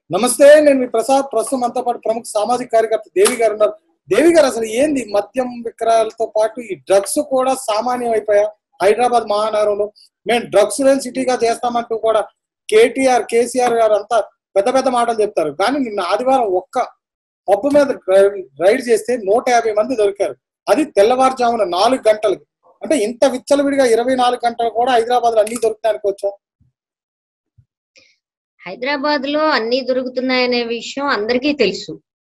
నమస్తే నేను మీ ప్రసాద్ ప్రస్తుతం అంతా పాటు ప్రముఖ సామాజిక కార్యకర్త దేవి గారు ఉన్నారు దేవి గారు అసలు ఏంది మద్యం విక్రయాలతో పాటు ఈ డ్రగ్స్ కూడా సామాన్యం అయిపోయా హైదరాబాద్ మహానగరంలో మేము డ్రగ్స్ లేని సిటీగా చేస్తామంటూ కూడా కేటీఆర్ కేసీఆర్ గారు అంతా పెద్ద పెద్ద మాటలు చెప్తారు కానీ నిన్న ఆదివారం ఒక్క పబ్బు మీద డ్రై- రైడ్ చేస్తే నూట యాభై మంది దొరికారు అది తెల్లవారుజామున నాలుగు గంటలకి అంటే ఇంత విచ్చలవిడిగా ఇరవై నాలుగు గంటలు కూడా హైదరాబాద్ లో అన్ని దొరుకుతానికి వచ్చా హైదరాబాద్ లో అన్ని దొరుకుతున్నాయనే విషయం అందరికీ తెలుసు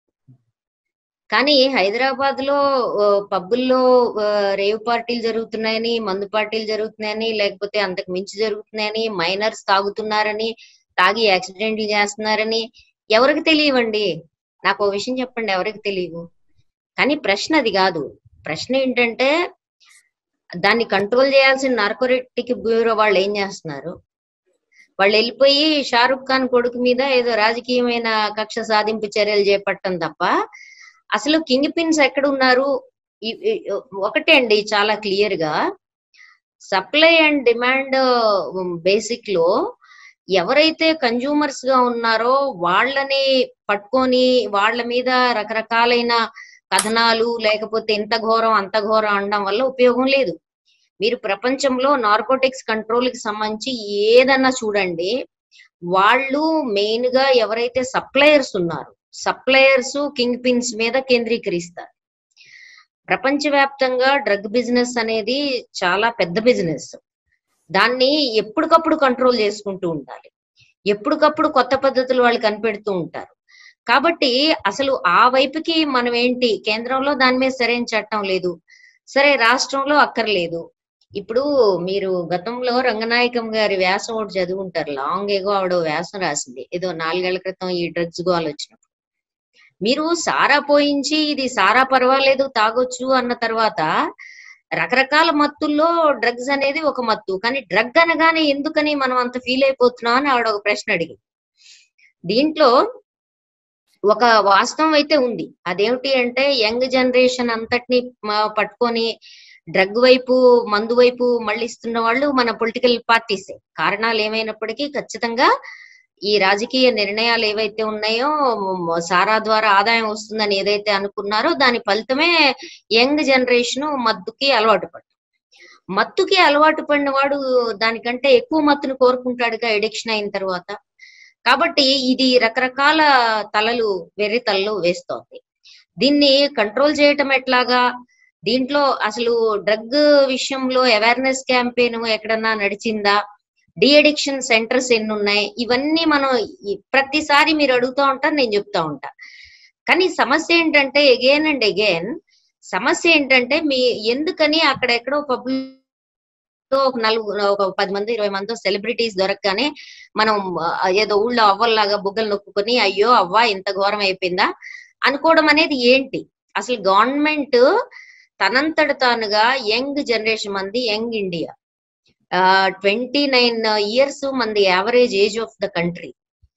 కానీ హైదరాబాద్ లో ఆ, పబ్బుల్లో ఆ, రేవ్ పార్టీలు జరుగుతున్నాయని మందు పార్టీలు జరుగుతున్నాయని లేకపోతే అంతకు మించి జరుగుతున్నాయని మైనర్స్ తాగుతున్నారని తాగి యాక్సిడెంట్లు చేస్తున్నారని ఎవరికి తెలియవండి నాకు ఓ విషయం చెప్పండి ఎవరికి తెలియవు కానీ ప్రశ్న అది కాదు ప్రశ్న ఏంటంటే దాన్ని కంట్రోల్ చేయాల్సిన నార్కోరెటిక్ బ్యూరో వాళ్ళు ఏం చేస్తున్నారు వాళ్ళు వెళ్ళిపోయి షారుఖ్ ఖాన్ కొడుకు మీద ఏదో రాజకీయమైన కక్ష సాధింపు చర్యలు చేపట్టడం తప్ప అసలు కింగ్ పిన్స్ ఎక్కడ ఉన్నారు ఈ- ఈ- ఒకటే అండి చాలా క్లియర్ గా సప్లై అండ్ డిమాండ్ బేసిక్ లో ఎవరైతే కన్జ్యూమర్స్ గా ఉన్నారో వాళ్ళని పట్టుకొని వాళ్ళ మీద రకరకాలైన కథనాలు లేకపోతే ఇంత ఘోరం అంత ఘోరం అనడం వల్ల ఉపయోగం లేదు మీరు ప్రపంచంలో నార్కోటిక్స్ కంట్రోల్ కి సంబంధించి ఏదన్నా చూడండి వాళ్ళు మెయిన్ గా ఎవరైతే సప్లయర్స్ ఉన్నారు సప్లయర్స్ కింగ్ పిన్స్ మీద కేంద్రీకరిస్తారు ప్రపంచవ్యాప్తంగా డ్రగ్ బిజినెస్ అనేది చాలా పెద్ద బిజినెస్ దాన్ని ఎప్పటికప్పుడు కంట్రోల్ చేసుకుంటూ ఉండాలి ఎప్పటికప్పుడు కొత్త పద్ధతులు వాళ్ళు కనిపెడుతూ ఉంటారు కాబట్టి అసలు ఆ వైపుకి మనం ఏంటి కేంద్రంలో దాని మీద సరైన చట్టం లేదు సరే రాష్ట్రంలో అక్కర్లేదు ఇప్పుడు మీరు గతంలో రంగనాయకం గారి వ్యాసం ఒకటి చదువుంటారు లాంగ్ ఏగో ఆవిడ వ్యాసం రాసింది ఏదో నాలుగేళ్ల క్రితం ఈ డ్రగ్స్ గోల్ వచ్చినప్పుడు మీరు సారా పోయించి ఇది సారా పర్వాలేదు తాగొచ్చు అన్న తర్వాత రకరకాల మత్తుల్లో డ్రగ్స్ అనేది ఒక మత్తు కానీ డ్రగ్ అనగానే ఎందుకని మనం అంత ఫీల్ అయిపోతున్నాం అని ఆవిడ ఒక ప్రశ్న అడిగింది దీంట్లో ఒక వాస్తవం అయితే ఉంది అదేమిటి అంటే యంగ్ జనరేషన్ అంతటిని మ- పట్టుకొని డ్రగ్ వైపు మందు వైపు మళ్ళిస్తున్న వాళ్ళు మన పొలిటికల్ పార్టీసే కారణాలు ఏమైనప్పటికీ ఖచ్చితంగా ఈ రాజకీయ నిర్ణయాలు ఏవైతే ఉన్నాయో మ- సారా ద్వారా ఆదాయం వస్తుందని ఏదైతే అనుకున్నారో దాని ఫలితమే యంగ్ జనరేషన్ మత్తుకి అలవాటు పడ్డారు మత్తుకి అలవాటు పడిన వాడు దానికంటే ఎక్కువ మత్తును కోరుకుంటాడుగా ఎడిక్షన్ అయిన తర్వాత కాబట్టి ఇది రకరకాల తలలు వెర్రి తలలు వేస్తోంది దీన్ని కంట్రోల్ చేయటం ఎట్లాగా దీంట్లో అసలు డ్రగ్ విషయంలో అవేర్నెస్ క్యాంపెయిన్ ఎక్కడన్నా నడిచిందా డి అడిక్షన్ సెంటర్స్ ఎన్ని ఉన్నాయి ఇవన్నీ మనం ఈ- ప్రతిసారి మీరు అడుగుతూ ఉంటారు నేను చెప్తా ఉంటా కానీ సమస్య ఏంటంటే ఎగైన్ అండ్ అగైన్ సమస్య ఏంటంటే మీ ఎందుకని అక్కడెక్కడో పబ్లిక్ ఒక నలుగురు ఒక పది మంది ఇరవై మంది సెలబ్రిటీస్ దొరకగానే మనం ఆ, ఏదో ఊళ్ళో అవ్వల్లాగా బుగ్గలు నొక్కుకొని అయ్యో అవ్వా ఇంత ఘోరం అయిపోయిందా అనుకోవడం అనేది ఏంటి అసలు గవర్నమెంట్ తనంతట తానుగా యంగ్ జనరేషన్ మంది young India twenty nine years మంది average age of the country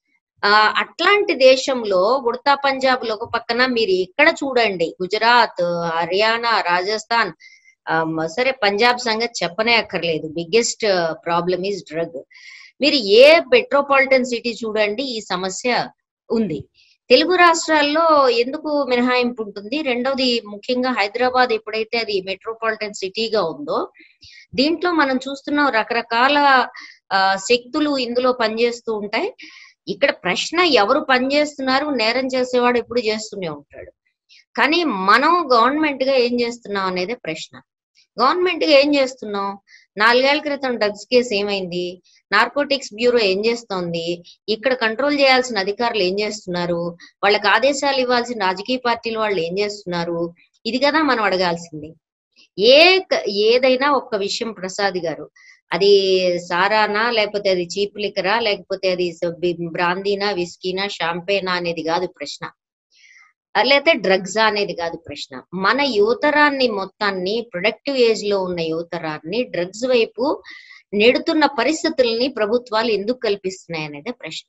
అట్లాంటి దేశంలో ఉడతా పంజాబ్ లో ఒక పక్కన మీరు ఎక్కడ చూడండి గుజరాత్ హర్యానా రాజస్థాన్ ఆమ్, సరే పంజాబ్ సంగతి చెప్పనే అక్కర్లేదు బిగ్గెస్ట్ ప్రాబ్లమ్ ఈజ్ డ్రగ్ మీరు ఏ మెట్రోపాలిటన్ సిటీ చూడండి ఈ సమస్య ఉంది తెలుగు రాష్ట్రాల్లో ఎందుకు మినహాయింపు ఉంటుంది రెండవది ముఖ్యంగా హైదరాబాద్ ఎప్పుడైతే అది మెట్రోపాలిటన్ సిటీగా ఉందో దీంట్లో మనం చూస్తున్న రకరకాల ఆ, శక్తులు ఇందులో పనిచేస్తూ ఉంటాయి ఇక్కడ ప్రశ్న ఎవరు పనిచేస్తున్నారు నేరం చేసేవాడు ఎప్పుడు చేస్తూనే ఉంటాడు కానీ మనం గవర్నమెంట్ గా ఏం చేస్తున్నాం అనేది ప్రశ్న గవర్నమెంట్ గా ఏం చేస్తున్నాం నాలుగేళ్ల క్రితం డ్రగ్స్ కేసు ఏమైంది నార్కోటిక్స్ బ్యూరో ఏం చేస్తోంది ఇక్కడ కంట్రోల్ చేయాల్సిన అధికారులు ఏం చేస్తున్నారు వాళ్ళకి ఆదేశాలు ఇవ్వాల్సిన రాజకీయ పార్టీల వాళ్ళు ఏం చేస్తున్నారు ఇది కదా మనం అడగాల్సింది ఏ క- ఏదైనా ఒక్క విషయం ప్రసాద్ గారు అది సారానా లేకపోతే అది చీప్ లిక్కరా లేకపోతే అది స- బి- బ్రాందీనా విస్కీనా షాంపేనా అనేది కాదు ప్రశ్న ఆ, లేకపోతే డ్రగ్సా అనేది కాదు ప్రశ్న మన యువతరాన్ని మొత్తాన్ని ప్రొడక్టివ్ ఏజ్ లో ఉన్న యువతరాన్ని డ్రగ్స్ వైపు నెడుతున్న పరిస్థితుల్ని ప్రభుత్వాలు ఎందుకు కల్పిస్తున్నాయి అనేది ప్రశ్న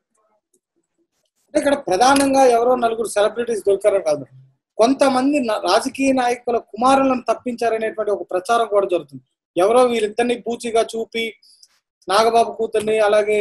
అంటే ఇక్కడ ప్రధానంగా ఎవరో నలుగురు సెలబ్రిటీస్ దొరికారని కాదు కొంతమంది న- రాజకీయ నాయకుల కుమారులను తప్పించారనేటువంటి ఒక ప్రచారం కూడా జరుగుతుంది ఎవరో వీళ్ళిద్దరిని పూచిగా చూపి నాగబాబు కూతుర్ని అలాగే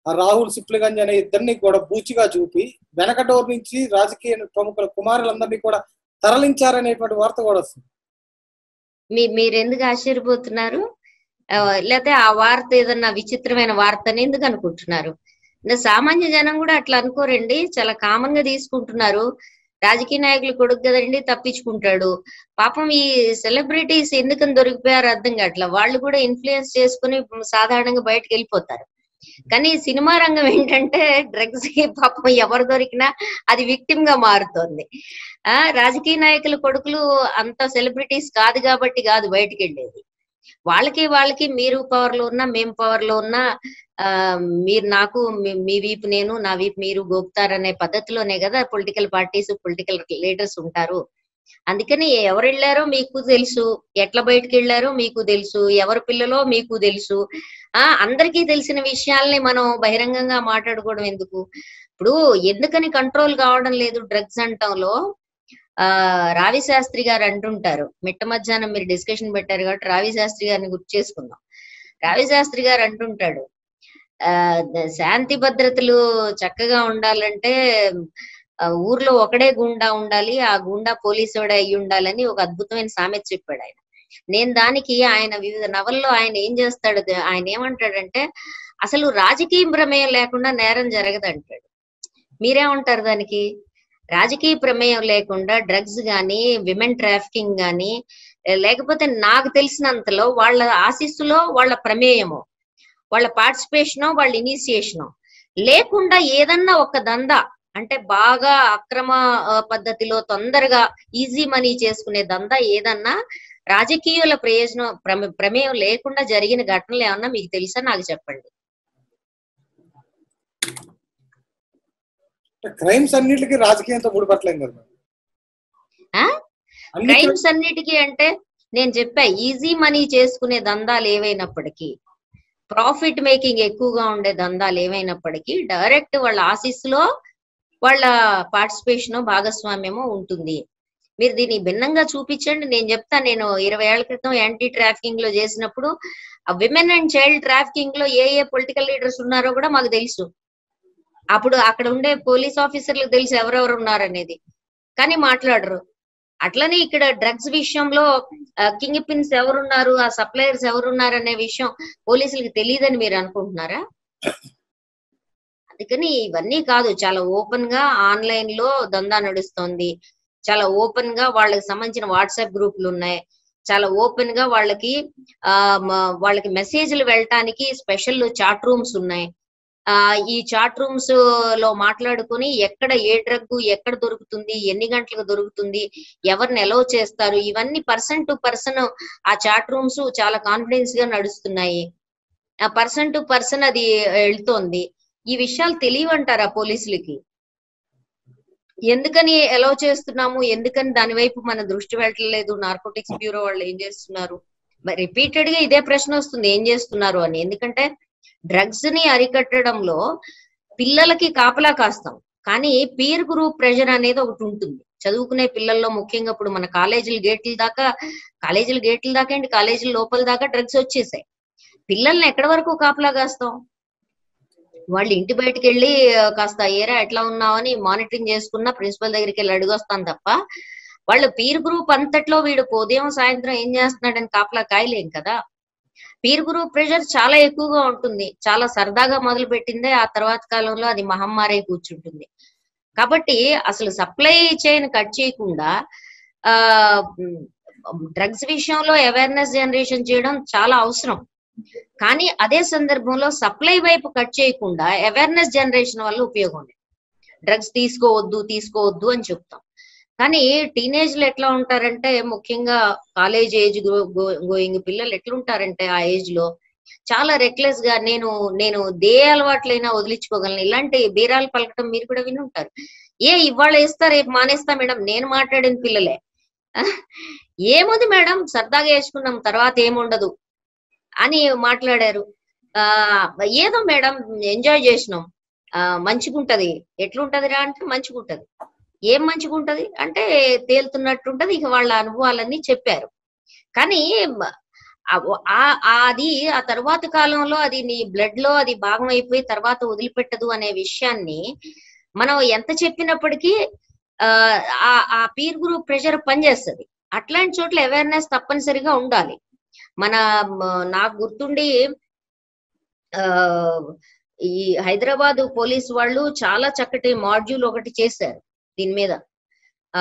ఆ రాహుల్ సిప్లిగంజ్ అనే ఇద్దరిని కూడా బూచిగా చూపి వెనక డోర్ నుంచి రాజకీయ ప్రముఖుల కుమారులందరినీ కూడా తరలించారనేటువంటి వార్త కూడా వస్తుంది మీ మీరు ఎందుకు ఆశ్చర్యపోతున్నారు ఆ, లేకపోతే ఆ వార్త ఏదన్నా విచిత్రమైన వార్త అని ఎందుకు అనుకుంటున్నారు ఇంకా సామాన్య జనం కూడా అట్లా అనుకోరండి చాలా కామన్ గా తీసుకుంటున్నారు రాజకీయ నాయకులు కొడుకు కదండి తప్పించుకుంటాడు పాపం ఈ సెలబ్రిటీస్ ఎందుకని దొరికిపోయారు అర్థం కావట్లా వాళ్ళు కూడా ఇన్ఫ్లుయెన్స్ చేసుకుని సాధారణంగా బయటకు వెళ్ళిపోతారు కానీ సినిమా రంగం ఏంటంటే డ్రగ్స్ కి పాపం ఎవరు దొరికినా అది విక్టిమ్ గా మారుతోంది ఆ రాజకీయ నాయకుల కొడుకులు అంత సెలబ్రిటీస్ కాదు కాబట్టి కాదు బయటికి వెళ్ళేది వాళ్ళకి వాళ్ళకి మీరు పవర్ లో ఉన్నా మేము పవర్ లో ఉన్నా ఆ మీరు నాకు మీ- మీ వీపు నేను నా వీపు మీరు గోపుతారనే పద్ధతిలోనే కదా పొలిటికల్ పార్టీస్ పొలిటికల్ లీడర్స్ ఉంటారు అందుకని ఎవరు వెళ్ళారో మీకు తెలుసు ఎట్లా బయటకు వెళ్ళారో మీకు తెలుసు ఎవరి పిల్లలో మీకు తెలుసు ఆ అందరికీ తెలిసిన విషయాల్ని మనం బహిరంగంగా మాట్లాడుకోవడం ఎందుకు ఇప్పుడు ఎందుకని కంట్రోల్ కావడం లేదు డ్రగ్స్ అంటంలో ఆ రావి శాస్త్రి గారు అంటుంటారు మిట్ట మధ్యాహ్నం మీరు డిస్కషన్ పెట్టారు కాబట్టి రావి శాస్త్రి గారిని గుర్తు చేసుకుందాం రావి శాస్త్రి గారు అంటుంటాడు ఆ ద- శాంతి భద్రతలు చక్కగా ఉండాలంటే ఆ, ఊర్లో ఒకడే గుండా ఉండాలి ఆ గుండా పోలీసుడే అయి ఉండాలని ఒక అద్భుతమైన సామెత చెప్పాడు ఆయన నేను దానికి ఆయన వివిధ నవల్లో ఆయన ఏం చేస్తాడు ఆయన ఏమంటాడంటే అసలు రాజకీయ ప్రమేయం లేకుండా నేరం జరగదు అంటాడు మీరేమంటారు దానికి రాజకీయ ప్రమేయం లేకుండా డ్రగ్స్ గాని విమెన్ ట్రాఫికింగ్ గాని లేకపోతే నాకు తెలిసినంతలో వాళ్ళ ఆశీస్సులో వాళ్ళ ప్రమేయము వాళ్ళ పార్టిసిపేషన్ వాళ్ళ ఇనిషియేషన్ లేకుండా ఏదన్నా ఒక దందా అంటే బాగా అక్రమ ఆ, పద్ధతిలో తొందరగా ఈజీ మనీ చేసుకునే దందా ఏదన్నా రాజకీయాల ప్రయోజనం ప్రమే- ప్రమేయం లేకుండా జరిగిన ఘటనలు ఏమన్నా మీకు తెలుసా నాకు చెప్పండి క్రైమ్స్ అన్నిటికీ రాజకీయంతో ముడిపట్టలేం కదా మేడం. ఆ? అన్ని క్రైమ్స్ అన్నిటికీ అంటే నేను చెప్పా ఈజీ మనీ చేసుకునే దందాలు ఏవైనప్పటికీ ప్రాఫిట్ మేకింగ్ ఎక్కువగా ఉండే దందాలు ఏవైనప్పటికీ డైరెక్ట్ వాళ్ళ ఆశీస్సులో వాళ్ళ పార్టిసిపేషన్ భాగస్వామ్యము ఉంటుంది మీరు దీన్ని భిన్నంగా చూపించండి నేను చెప్తా నేను ఇరవై ఏళ్ల క్రితం యాంటీ ట్రాఫికింగ్ లో చేసినప్పుడు ఆ విమెన్ అండ్ చైల్డ్ ట్రాఫికింగ్ లో ఏ ఏ పొలిటికల్ లీడర్స్ ఉన్నారో కూడా మాకు తెలుసు అప్పుడు అక్కడ ఉండే పోలీస్ ఆఫీసర్లకు తెలుసు ఎవరెవరు ఉన్నారనేది కానీ మాట్లాడరు అట్లనే ఇక్కడ డ్రగ్స్ విషయంలో కింగ్ పిన్స్ ఎవరున్నారు ఆ సప్లయర్స్ ఎవరున్నారు అనే విషయం పోలీసులకు తెలియదని మీరు అనుకుంటున్నారా అందుకని ఇవన్నీ కాదు చాలా ఓపెన్ గా ఆన్లైన్ లో దందా నడుస్తోంది చాలా ఓపెన్ గా వాళ్ళకి సంబంధించిన వాట్సాప్ గ్రూపులు ఉన్నాయి చాలా ఓపెన్ గా వాళ్ళకి ఆ మ- వాళ్ళకి మెసేజ్లు వెళ్ళటానికి స్పెషల్ చాట్ రూమ్స్ ఉన్నాయి ఆ ఈ చాట్ రూమ్స్ లో మాట్లాడుకుని ఎక్కడ ఏ డ్రగ్ ఎక్కడ దొరుకుతుంది ఎన్ని గంటలకు దొరుకుతుంది ఎవరిని ఎలో చేస్తారు ఇవన్నీ పర్సన్ టు పర్సన్ ఆ చాట్ రూమ్స్ చాలా కాన్ఫిడెన్స్ గా నడుస్తున్నాయి ఆ పర్సన్ టు పర్సన్ అది వెళ్తోంది ఈ విషయాలు తెలియవంటారా పోలీసులకి ఎందుకని ఎలో చేస్తున్నాము ఎందుకని దాని వైపు మన దృష్టి వెళ్ళట్లేదు నార్కోటిక్స్ బ్యూరో వాళ్ళు ఏం చేస్తున్నారు రిపీటెడ్ గా ఇదే ప్రశ్న వస్తుంది ఏం చేస్తున్నారు అని ఎందుకంటే డ్రగ్స్ ని అరికట్టడంలో పిల్లలకి కాపలా కాస్తాం కానీ పీర్ గ్రూప్ ప్రెషర్ అనేది ఒకటి ఉంటుంది చదువుకునే పిల్లల్లో ముఖ్యంగా ఇప్పుడు మన కాలేజీల గేట్ల దాకా కాలేజీల గేట్ల దాకా ఏంటి కాలేజీల లోపల దాకా డ్రగ్స్ వచ్చేసాయి పిల్లల్ని ఎక్కడి వరకు కాపలా కాస్తాం వాళ్ళు ఇంటి బయటకు వెళ్ళి ఆ, కాస్త ఏరా ఎట్లా ఉన్నావు అని మానిటరింగ్ చేసుకున్న ప్రిన్సిపల్ దగ్గరికి వెళ్ళి అడిగొస్తాను తప్ప వాళ్ళ పీర్ గ్రూప్ అంతట్లో వీడు ఉదయం సాయంత్రం ఏం చేస్తున్నాడని కాపలా కాయలేం కదా పీర్ గ్రూప్ ప్రెషర్ చాలా ఎక్కువగా ఉంటుంది చాలా సరదాగా మొదలు పెట్టిందే ఆ తర్వాత కాలంలో అది మహమ్మారి కూర్చుంటుంది కాబట్టి అసలు సప్లై చైన్ కట్ చేయకుండా ఆ డ్రగ్స్ విషయంలో అవేర్నెస్ జనరేషన్ చేయడం చాలా అవసరం కానీ అదే సందర్భంలో సప్లై వైపు కట్ చేయకుండా అవేర్నెస్ జనరేషన్ వల్ల ఉపయోగం ఉంది డ్రగ్స్ తీసుకోవద్దు తీసుకోవద్దు అని చెప్తాం కానీ టీనేజ్లు ఎట్లా ఉంటారంటే ముఖ్యంగా కాలేజ్ ఏజ్ గోయింగ్ పిల్లలు ఎట్లుంటారంటే ఆ ఏజ్ లో చాలా రెక్లెస్ గా నేను నేను దే అలవాట్లైనా వదిలించుకోగలను ఇలాంటి బీరాలు పలకటం మీరు కూడా విని ఉంటారు ఏ ఇవాళ వేస్తా రేపు మానేస్తా మేడం నేను మాట్లాడిన పిల్లలే ఆ, ఏముంది మేడం సరదాగా వేసుకున్నాం తర్వాత ఏముండదు అని మాట్లాడారు ఆ ఏదో మేడం ఎంజాయ్ చేసినాం ఆ మంచిగుంటది ఎట్లుంటదిరా అంటే మంచిగుంటది ఏం మంచిగుంటది అంటే తేలుతున్నట్టుంటది ఇక వాళ్ళ అనుభవాలన్నీ చెప్పారు కానీ మ- ఆ- ఆ- ఆ- అది ఆ తర్వాత కాలంలో అది నీ బ్లడ్ లో అది భాగం అయిపోయి తర్వాత వదిలిపెట్టదు అనే విషయాన్ని మనం ఎంత చెప్పినప్పటికీ ఆ ఆ- ఆ పీర్ గ్రూప్ ప్రెషర్ పనిచేస్తుంది అట్లాంటి చోట్ల అవేర్నెస్ తప్పనిసరిగా ఉండాలి మన మ- నాకు గుర్తుండి ఆ ఈ హైదరాబాద్ పోలీస్ వాళ్ళు చాలా చక్కటి మాడ్యూల్ ఒకటి చేశారు దీని మీద ఆ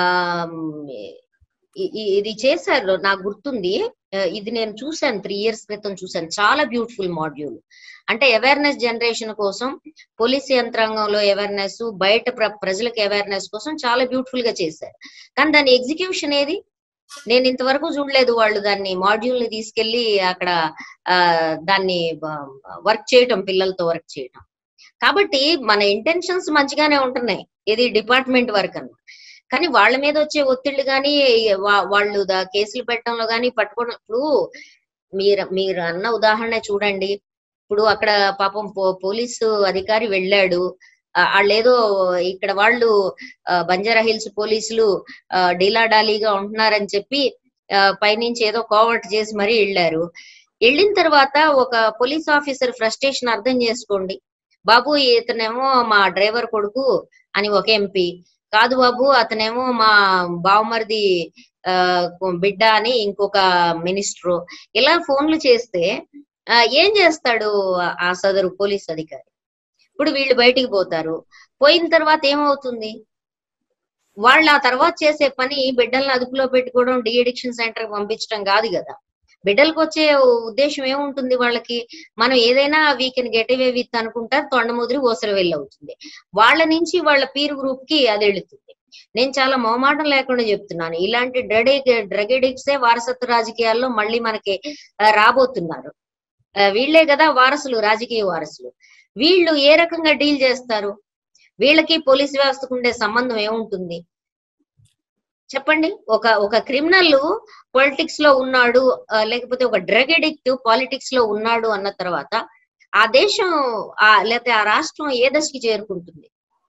ఇ- ఇ- ఇది చేశారు నాకు గుర్తుంది ఆ, ఇది నేను చూశాను త్రీ ఇయర్స్ క్రితం చూశాను చాలా బ్యూటిఫుల్ మాడ్యూల్ అంటే అవేర్నెస్ జనరేషన్ కోసం పోలీస్ యంత్రాంగంలో అవేర్నెస్ బయట ప్ర- ప్రజలకు అవేర్నెస్ కోసం చాలా బ్యూటిఫుల్ గా చేశారు కానీ దాని ఎగ్జిక్యూషన్ ఏది నేను ఇంతవరకు చూడలేదు వాళ్ళు దాన్ని మాడ్యూల్ ని తీసుకెళ్లి అక్కడ ఆ దాన్ని వర్క్ చేయటం పిల్లలతో వర్క్ చేయటం కాబట్టి మన ఇంటెన్షన్స్ మంచిగానే ఉంటున్నాయి ఇది డిపార్ట్మెంట్ వర్క్ అన్న కానీ వాళ్ళ మీద వచ్చే ఒత్తిళ్లు కానీ వాళ్ళు దా- కేసులు పెట్టడంలో కానీ పట్టుకోవడం ఇప్పుడు మీరు మీరు అన్న ఉదాహరణ చూడండి ఇప్పుడు అక్కడ పాపం పో- పోలీసు అధికారి వెళ్ళాడు ఆ, వాళ్ళేదో ఇక్కడ వాళ్ళు ఆ, బంజారా హిల్స్ పోలీసులు ఆ, డీలాడాలీగా ఉంటున్నారని చెప్పి ఆ, పైనుంచి ఏదో కోవర్ట్ చేసి మరీ వెళ్ళారు వెళ్ళిన తర్వాత ఒక పోలీస్ ఆఫీసర్ ఫ్రస్ట్రేషన్ అర్థం చేసుకోండి బాబు ఇతనేమో మా డ్రైవర్ కొడుకు అని ఒక ఎంపీ కాదు బాబు అతనేమో మా బావమరిది ఆ, బిడ్డ అని ఇంకొక మినిస్టర్ ఇలా ఫోన్లు చేస్తే ఆ, ఏం చేస్తాడు ఆ- ఆ సదరు పోలీస్ అధికారి ఇప్పుడు వీళ్ళు బయటికి పోతారు పోయిన తర్వాత ఏమవుతుంది వాళ్ళు ఆ తర్వాత చేసే పని బిడ్డల్ని అదుపులో పెట్టుకోవడం డి అడిక్షన్ సెంటర్ పంపించడం కాదు కదా బిడ్డలకు వచ్చే ఉద్దేశం ఏముంటుంది వాళ్ళకి మనం ఏదైనా we can get away with అనుకుంటారు తొండముదిరి ఓసర వెళ్ళి అవుతుంది వాళ్ళ నుంచి వాళ్ళ పీర్ గ్రూప్ కి అది వెళుతుంది నేను చాలా మొహమాటం లేకుండా చెప్తున్నాను ఇలాంటి డ్రగ్ డ్రగ్ ఎడిక్ట్సే వారసత్వ రాజకీయాల్లో మళ్ళీ మనకి ఆ, రాబోతున్నారు ఆ, వీళ్ళే కదా వారసులు రాజకీయ వారసులు వీళ్ళు ఏ రకంగా డీల్ చేస్తారు వీళ్ళకి పోలీస్ వ్యవస్థకు ఉండే సంబంధం ఏముంటుంది చెప్పండి ఒక ఒక క్రిమినల్ పొలిటిక్స్ లో ఉన్నాడు ఆ, లేకపోతే ఒక డ్రగ్ ఎడిక్ట్ పాలిటిక్స్ లో ఉన్నాడు అన్న తర్వాత ఆ దేశం ఆ లేకపోతే ఆ రాష్ట్రం ఏ దశకి చేరుకుంటుంది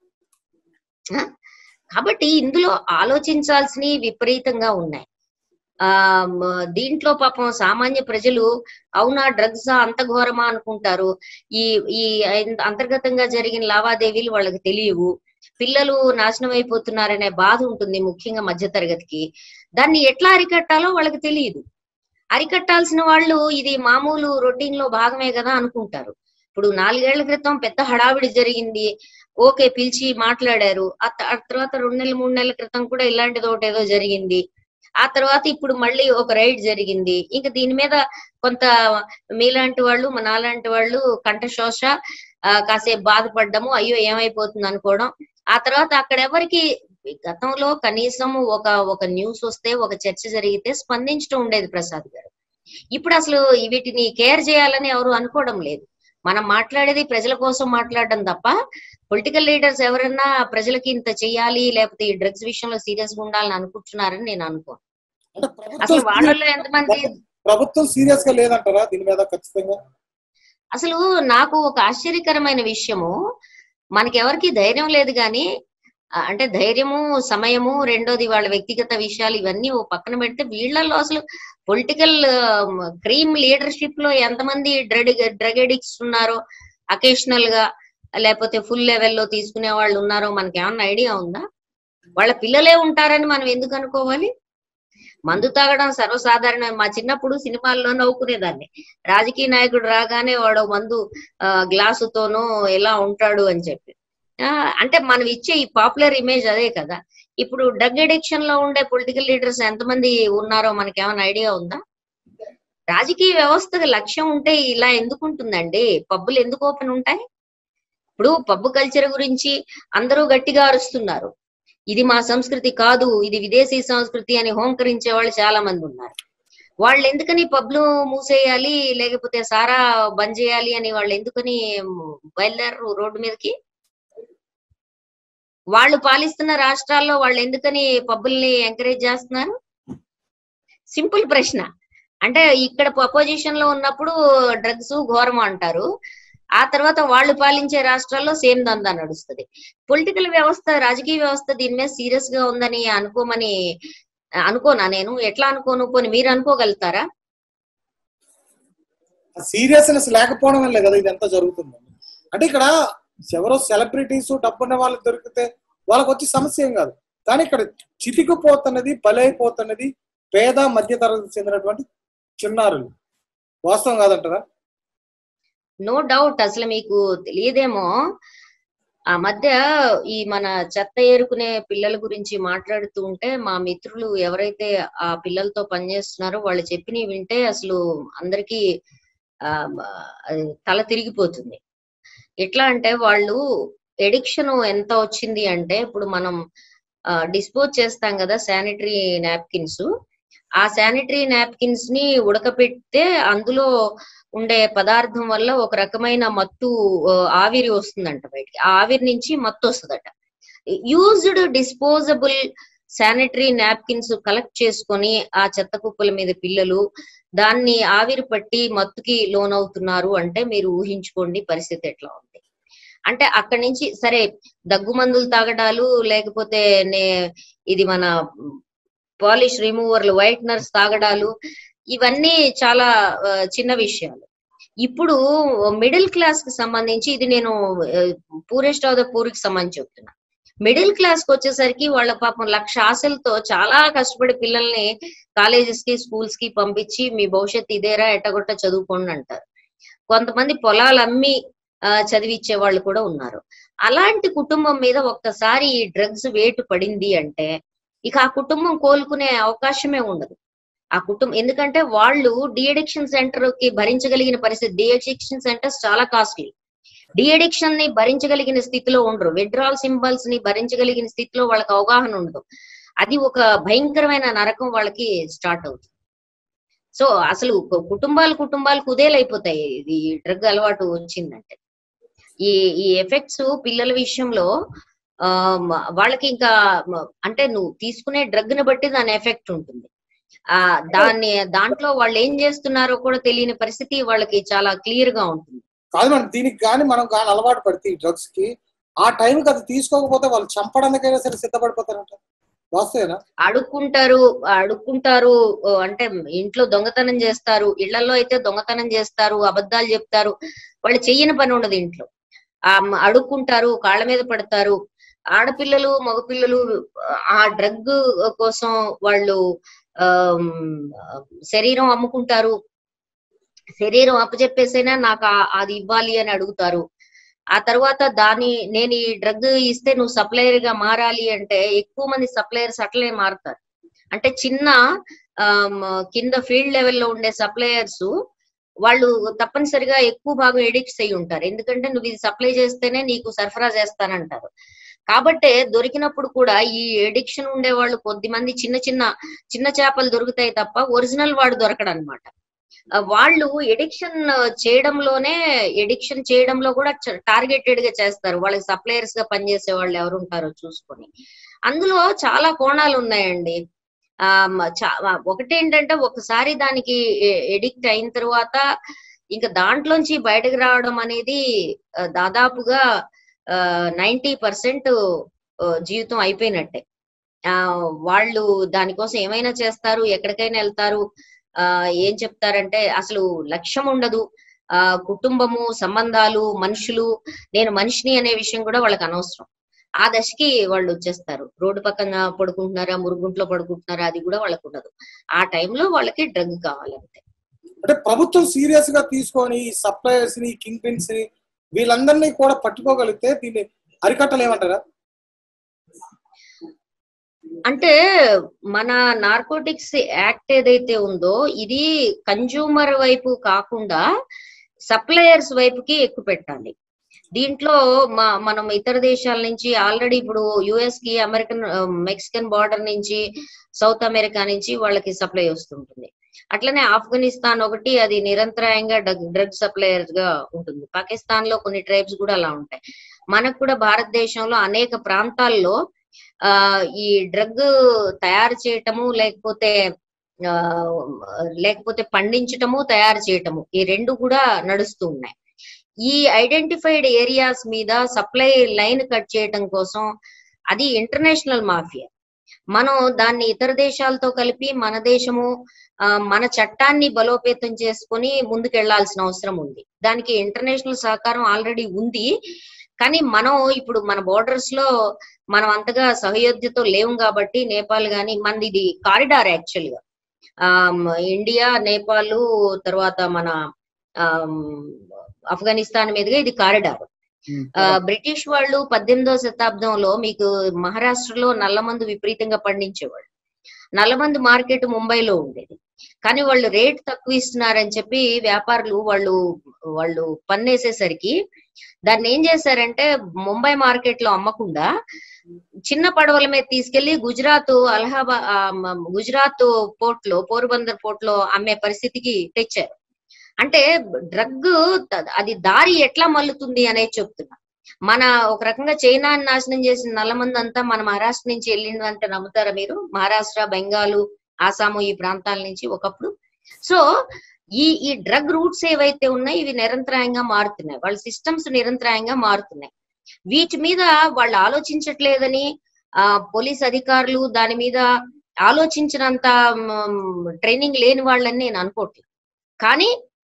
ఆ? కాబట్టి ఇందులో ఆలోచించాల్సినవి విపరీతంగా ఉన్నాయి ఆ మ- దీంట్లో పాపం సామాన్య ప్రజలు అవునా డ్రగ్స్ అంత ఘోరమా అనుకుంటారు ఈ ఈ ఐన్- అంతర్గతంగా జరిగిన లావాదేవీలు వాళ్ళకి తెలియవు పిల్లలు నాశనం అయిపోతున్నారనే బాధ ఉంటుంది ముఖ్యంగా మధ్యతరగతికి దాన్ని ఎట్లా అరికట్టాలో వాళ్ళకి తెలియదు అరికట్టాల్సిన వాళ్ళు ఇది మామూలు రొటీన్ లో భాగమే కదా అనుకుంటారు ఇప్పుడు నాలుగేళ్ల క్రితం పెద్ద హడావిడి జరిగింది ఓకే పిలిచి మాట్లాడారు ఆ త- ఆ తర్వాత రెండు నెలలు మూడు నెలల క్రితం కూడా ఇలాంటిది ఒకటి ఏదో జరిగింది ఆ తర్వాత ఇప్పుడు మళ్ళీ ఒక రైడ్ జరిగింది ఇంకా దీని మీద కొంత మీలాంటి వాళ్ళు మా నాలాంటి వాళ్ళు కంఠశోష ఆ, కాసేపు బాధపడ్డము అయ్యో ఏమైపోతుంది అనుకోవడం ఆ తర్వాత అక్కడ ఎవరికి గతంలో కనీసం ఒక ఒక న్యూస్ వస్తే ఒక చర్చ జరిగితే స్పందించడం ఉండేది ప్రసాద్ గారు ఇప్పుడు అసలు వీటిని కేర్ చేయాలని ఎవరు అనుకోవడం లేదు మనం మాట్లాడేది ప్రజల కోసం మాట్లాడడం తప్ప పొలిటికల్ లీడర్స్ ఎవరన్నా ప్రజలకి ఇంత చెయ్యాలి లేకపోతే ఈ డ్రగ్స్ విషయంలో సీరియస్ గా ఉండాలని అనుకుంటున్నారని నేను అనుకోను అంటే అసలు ప్రభుత్వం వాళ్ళలో ఎంతమంది ప్రభుత్వం సీరియస్ గా లేదంటారా దీని మీద ఖచ్చితంగా అసలు నాకు ఒక ఆశ్చర్యకరమైన విషయము మనకి ఎవరికి ధైర్యం లేదు కానీ ఆ, అంటే ధైర్యము సమయము రెండోది వాళ్ళ వ్యక్తిగత విషయాలు ఇవన్నీ ఓ పక్కన పెడితే వీళ్ళల్లో అసలు పొలిటికల్ క్రీమ్ లీడర్షిప్ లో ఎంతమంది డ్రగ్ డ్రగ్ ఎడిక్ట్స్ ఉన్నారో అకేషనల్ గా లేకపోతే ఫుల్ లెవెల్లో తీసుకునే వాళ్ళు ఉన్నారో మనకి ఏమన్నా ఐడియా ఉందా వాళ్ళ పిల్లలే ఉంటారని మనం ఎందుకు అనుకోవాలి మందు తాగడం సర్వసాధారణ మా చిన్నప్పుడు సినిమాల్లో నవ్వుకునేదాన్ని రాజకీయ నాయకుడు రాగానే వాడు మందు ఆ, గ్లాసుతోనూ ఎలా ఉంటాడు అని చెప్పి ఆ, అంటే మనం ఇచ్చే ఈ పాపులర్ ఇమేజ్ అదే కదా ఇప్పుడు డ్రగ్ అడిక్షన్ లో ఉండే పొలిటికల్ లీడర్స్ ఎంతమంది ఉన్నారో మనకి ఏమైనా ఐడియా ఉందా రాజకీయ వ్యవస్థకి లక్ష్యం ఉంటే ఇలా ఎందుకు ఉంటుందండి పబ్బులు ఎందుకు ఓపెన్ ఉంటాయి ఇప్పుడు పబ్బు కల్చర్ గురించి అందరూ గట్టిగా అరుస్తున్నారు ఇది మా సంస్కృతి కాదు ఇది విదేశీ సంస్కృతి అని హోంకరించే వాళ్ళు చాలా మంది ఉన్నారు వాళ్ళు ఎందుకని పబ్లు మూసేయాలి లేకపోతే సారా బంద్ చేయాలి అని వాళ్ళు ఎందుకని బయలుదేరరు రోడ్డు మీదకి వాళ్ళు పాలిస్తున్న రాష్ట్రాల్లో వాళ్ళు ఎందుకని పబ్బుల్ని ఎంకరేజ్ చేస్తున్నారు సింపుల్ ప్రశ్న అంటే ఇక్కడ అపోజిషన్ లో ఉన్నప్పుడు డ్రగ్స్ ఘోరం అంటారు ఆ తర్వాత వాళ్ళు పాలించే రాష్ట్రాల్లో సేమ్ దందా నడుస్తుంది పొలిటికల్ వ్యవస్థ రాజకీయ వ్యవస్థ దీని మీద సీరియస్ గా ఉందని అనుకోమని అనుకోనా నేను ఎట్లా అనుకోను పోని మీరు అనుకోగలుగుతారా సీరియస్నెస్ లేకపోవడం వల్లే కదా ఇది ఎంత జరుగుతుంది అంటే ఇక్కడ ఎవరో సెలబ్రిటీస్ డబ్బున్న వాళ్ళు దొరికితే వాళ్ళకి వచ్చి సమస్య ఏం కాదు కానీ ఇక్కడ చితికిపోతున్నది బలైపోతున్నది పేద మధ్య తరగతి చెందినటువంటి చిన్నారులు వాస్తవం కాదంటారా నో డౌట్ అసలు మీకు తెలియదేమో ఆ మధ్య ఈ మన చెత్త ఏరుకునే పిల్లల గురించి మాట్లాడుతూ ఉంటే మా మిత్రులు ఎవరైతే ఆ పిల్లలతో పనిచేస్తున్నారో వాళ్ళు చెప్పినవి వింటే అసలు అందరికీ ఆ అది తల తిరిగిపోతుంది ఎట్లా అంటే వాళ్ళు ఎడిక్షన్ ఎంత వచ్చింది అంటే ఇప్పుడు మనం డిస్పోజ్ చేస్తాం కదా శానిటరీ నాప్కిన్స్ ఆ శానిటరీ నాప్కిన్స్ ని ఉడకపెడితే అందులో ఉండే పదార్థం వల్ల ఒక రకమైన మత్తు ఆ, ఆవిరి వస్తుందంట బయటికి ఆ ఆవిరి నుంచి మత్తు వస్తుందట used disposable sanitary napkins collect చేసుకొని ఆ చెత్త కుప్పల మీద పిల్లలు దాన్ని ఆవిరి పట్టి మత్తుకి లోనవుతున్నారు అంటే మీరు ఊహించుకోండి పరిస్థితి ఎట్లా ఉంది అంటే అక్కడి నుంచి సరే దగ్గు మందులు తాగడాలు లేకపోతే నే ఇది మన పాలిష్ రిమూవర్లు వైట్నర్స్ తాగడాలు ఇవన్నీ చాలా ఆ, చిన్న విషయాలు ఇప్పుడు మిడిల్ క్లాస్ కి సంబంధించి ఇది నేను పూరెస్ట్ ఆఫ్ ద పూర్ కి సంబంధించి చెప్తున్నా మిడిల్ క్లాస్ కి వచ్చేసరికి వాళ్ళ పాపం లక్ష ఆశలతో చాలా కష్టపడి పిల్లల్ని కాలేజెస్ కి స్కూల్స్ కి పంపించి మీ భవిష్యత్తు ఇదేరా ఎట్టగొట్ట చదువుకోండి అంటారు కొంతమంది పొలాలు అమ్మి ఆ, చదివిచ్చే వాళ్ళు కూడా ఉన్నారు అలాంటి కుటుంబం మీద ఒక్కసారి ఈ డ్రగ్స్ వేటు పడింది అంటే ఇక ఆ కుటుంబం కోలుకునే అవకాశమే ఉండదు ఆ కుటుంబం ఎందుకంటే వాళ్ళు డిఎడిక్షన్ సెంటర్ కి భరించగలిగిన పరిస్థితి డిఎడిక్షన్ సెంటర్స్ చాలా కాస్ట్లీ డిఎడిక్షన్ ని భరించగలిగిన స్థితిలో ఉండరు విడ్రాల్ సింబల్స్ ని భరించగలిగిన స్థితిలో వాళ్ళకి అవగాహన ఉండదు అది ఒక భయంకరమైన నరకం వాళ్ళకి స్టార్ట్ అవుతుంది సో అసలు కు- కుటుంబాలు కుటుంబాలు కుదేలైపోతాయి ఇది డ్రగ్ అలవాటు వచ్చిందంటే ఈ ఈ ఎఫెక్ట్స్ పిల్లల విషయంలో ఆ మ- వాళ్ళకి ఇంకా మ- అంటే నువ్వు తీసుకునే డ్రగ్ ని బట్టి దాని ఎఫెక్ట్ ఉంటుంది ఆ దాన్ని దాంట్లో వాళ్ళు ఏం చేస్తున్నారో కూడా తెలియని పరిస్థితి వాళ్ళకి చాలా క్లియర్ గా ఉంటుంది కాదు మేడం దీనికి కానీ మనం కానీ అలవాటు పడితే ఈ డ్రగ్స్ కి ఆ టైంకి అది తీసుకోకపోతే వాళ్ళు చంపడానికైనా సరే సిద్ధపడిపోతారంట వాస్తవేనా అడుక్కుంటారు అడుక్కుంటారు ఓ, అంటే ఇంట్లో దొంగతనం చేస్తారు ఇళ్లలో అయితే దొంగతనం చేస్తారు అబద్ధాలు చెప్తారు వాళ్ళు చెయ్యని పని ఉండదు ఇంట్లో ఆ మ- అడుక్కుంటారు కాళ్ళ మీద పడతారు ఆడపిల్లలు మగపిల్లలు ఆ డ్రగ్ కోసం వాళ్ళు ఆమ్, శరీరం అమ్ముకుంటారు శరీరం అప్పచెప్పేసైనా నాకు ఆ- అది ఇవ్వాలి అని అడుగుతారు ఆ తర్వాత దాని నేను ఈ డ్రగ్ ఇస్తే నువ్వు సప్లయర్ గా మారాలి అంటే ఎక్కువ మంది సప్లయర్స్ అట్లే మారుతారు అంటే చిన్న ఆమ్, కింద ఫీల్డ్ లెవెల్లో ఉండే సప్లయర్స్ వాళ్ళు తప్పనిసరిగా ఎక్కువ భాగం ఎడిక్ట్స్ అయి ఉంటారు ఎందుకంటే నువ్వు ఇది సప్లై చేస్తేనే నీకు సరఫరా చేస్తానంటారు కాబట్టే దొరికినప్పుడు కూడా ఈ ఎడిక్షన్ ఉండే వాళ్ళు కొద్ది మంది చిన్న చిన్న చిన్న చేపలు దొరుకుతాయి తప్ప ఒరిజినల్ వాడు దొరకడు అనమాట వాళ్ళు ఎడిక్షన్ చేయడంలోనే ఎడిక్షన్ చేయడంలో కూడా టార్గెటెడ్ గా చేస్తారు వాళ్ళకి సప్లయర్స్ గా పనిచేసే వాళ్ళు ఎవరు ఉంటారో చూసుకొని అందులో చాలా కోణాలు ఉన్నాయండి ఆ మ- చా- ఒకటేంటంటే ఒకసారి దానికి ఎడిక్ట్ అయిన తర్వాత ఇంకా దాంట్లోంచి బయటకు రావడం అనేది ఆ, దాదాపుగా నైంటీ పర్సెంట్ జీవితం అయిపోయినట్టే ఆ వాళ్ళు దానికోసం ఏమైనా చేస్తారు ఎక్కడికైనా వెళ్తారు ఆ ఏం చెప్తారంటే అసలు లక్ష్యం ఉండదు ఆ కుటుంబము సంబంధాలు మనుషులు నేను మనిషిని అనే విషయం కూడా వాళ్ళకి అనవసరం ఆ దశకి వాళ్ళు వచ్చేస్తారు రోడ్డు పక్కన పడుకుంటున్నారా మురుగుంట్లో పడుకుంటున్నారా అది కూడా వాళ్ళకు ఉండదు ఆ టైంలో వాళ్ళకి డ్రగ్ కావాలంతే అంటే ప్రభుత్వం సీరియస్ గా తీసుకొని ఈ సప్లయర్స్ ని కింగ్ పిన్స్ ని వీళ్ళందరినీ కూడా పట్టుకోగలిగితే దీన్ని అరికట్టలేమంటారా అంటే మన నార్కోటిక్స్ యాక్ట్ ఏదైతే ఉందో ఇది కన్జ్యూమర్ వైపు కాకుండా సప్లయర్స్ వైపుకి ఎక్కువ పెట్టాలి దీంట్లో మా మనం ఇతర దేశాల నుంచి ఆల్రెడీ ఇప్పుడు యుఎస్ కి అమెరికన్ మెక్సికన్ బార్డర్ నుంచి సౌత్ అమెరికా నుంచి వాళ్ళకి సప్లై వస్తుంటుంది అట్లనే ఆఫ్ఘనిస్తాన్ ఒకటి అది నిరంతరాయంగా డ్రగ్ సప్లయర్ గా ఉంటుంది పాకిస్తాన్ లో కొన్ని ట్రైబ్స్ కూడా అలా ఉంటాయి మనకు కూడా భారతదేశంలో అనేక ప్రాంతాల్లో ఆ ఈ డ్రగ్ తయారు చేయటము లేకపోతే ఆ లేకపోతే పండించటము తయారు చేయటము ఈ రెండు కూడా నడుస్తూ ఉన్నాయి ఈ ఐడెంటిఫైడ్ ఏరియాస్ మీద సప్లై లైన్ కట్ చేయటం కోసం అది ఇంటర్నేషనల్ మాఫియా మనం దాన్ని ఇతర దేశాలతో కలిపి మన దేశము ఆ, మన చట్టాన్ని బలోపేతం చేసుకొని ముందుకెళ్లాల్సిన అవసరం ఉంది దానికి ఇంటర్నేషనల్ సహకారం ఆల్రెడీ ఉంది కానీ మనం ఇప్పుడు మన బోర్డర్స్ లో మనం అంతగా సహయోధ్యతో లేవు కాబట్టి నేపాల్ గాని మనది ఇది కారిడార్ యాక్చువల్ గా ఆమ్, ఇండియా నేపాల్ తర్వాత మన ఆమ్, ఆఫ్ఘనిస్తాన్ మీదుగా ఇది కారిడార్ ఆ, బ్రిటిష్ వాళ్ళు పద్దెనిమిదవ శతాబ్దంలో మీకు మహారాష్ట్రలో నల్లమందు విపరీతంగా పండించేవాళ్ళు నల్లమందు మార్కెట్ ముంబైలో ఉండేది కానీ వాళ్ళు రేట్ తక్కువ ఇస్తున్నారని చెప్పి వ్యాపారులు వాళ్ళు వాళ్ళు పన్నేసేసరికి దాన్ని ఏం చేశారంటే ముంబై మార్కెట్ లో అమ్మకుండా చిన్న పడవల మీద తీసుకెళ్లి గుజరాత్ అలహాబాద్ గుజరాత్ పోర్ట్ లో పోర్బందర్ పోర్ట్ లో అమ్మే పరిస్థితికి తెచ్చారు అంటే డ్రగ్ అది దారి ఎట్లా మల్లుతుంది అనేది చెప్తున్నా మన ఒక రకంగా చైనాని నాశనం చేసిన నల్లమంది అంతా మన మహారాష్ట్ర నుంచి వెళ్ళింది అంటే నమ్ముతారా మీరు మహారాష్ట్ర బెంగాలు ఆసాము ఈ ప్రాంతాల నుంచి ఒకప్పుడు సో ఈ ఈ డ్రగ్ రూట్స్ ఏవైతే ఉన్నాయో ఇవి నిరంతరాయంగా మారుతున్నాయి వాళ్ళ సిస్టమ్స్ నిరంతరాయంగా మారుతున్నాయి వీటి మీద వాళ్ళు ఆలోచించట్లేదని ఆ పోలీస్ అధికారులు దాని మీద ఆలోచించినంత ట్రైనింగ్ లేని వాళ్ళని నేను అనుకోవట్లేదు కానీ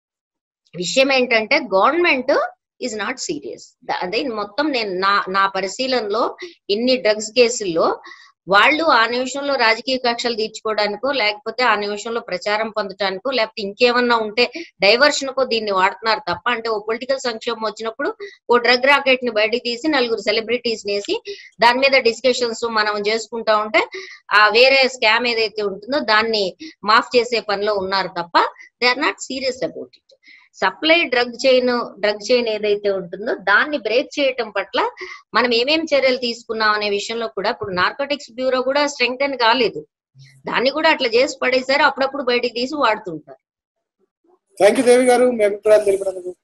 విషయం ఏంటంటే గవర్నమెంట్ ఈజ్ నాట్ సీరియస్ అదే మొత్తం నేను నా నా పరిశీలనలో ఇన్ని డ్రగ్స్ కేసుల్లో వాళ్ళు ఆ నిమిషంలో రాజకీయ కక్షలు తీర్చుకోవడానికో లేకపోతే ఆ నిమిషంలో ప్రచారం పొందడానికో లేకపోతే ఇంకేమన్నా ఉంటే డైవర్షన్ కో దీన్ని వాడుతున్నారు తప్ప అంటే ఓ పొలిటికల్ సంక్షోభం వచ్చినప్పుడు ఓ డ్రగ్ రాకెట్ ని బయటికి తీసి నలుగురు సెలబ్రిటీస్ నేసి దాని మీద డిస్కషన్స్ మనం చేసుకుంటా ఉంటే ఆ వేరే స్కామ్ ఏదైతే ఉంటుందో దాన్ని మాఫ్ చేసే పనిలో ఉన్నారు తప్ప they are not serious about it supply drug chain drug chain ఏదైతే ఉంటుందో దాన్ని బ్రేక్ చేయటం పట్ల మనం ఏమేం చర్యలు తీసుకున్నాం అనే విషయంలో కూడా ఇప్పుడు నార్కోటిక్స్ బ్యూరో కూడా స్ట్రెంగ్ అని కాలేదు దాన్ని కూడా అట్లా చేసి పడేసారు అప్పుడప్పుడు బయటికి తీసి వాడుతుంటారు థ్యాంక్ యూ దేవి గారు మీ అభిప్రాయాలు తెలిపినందుకు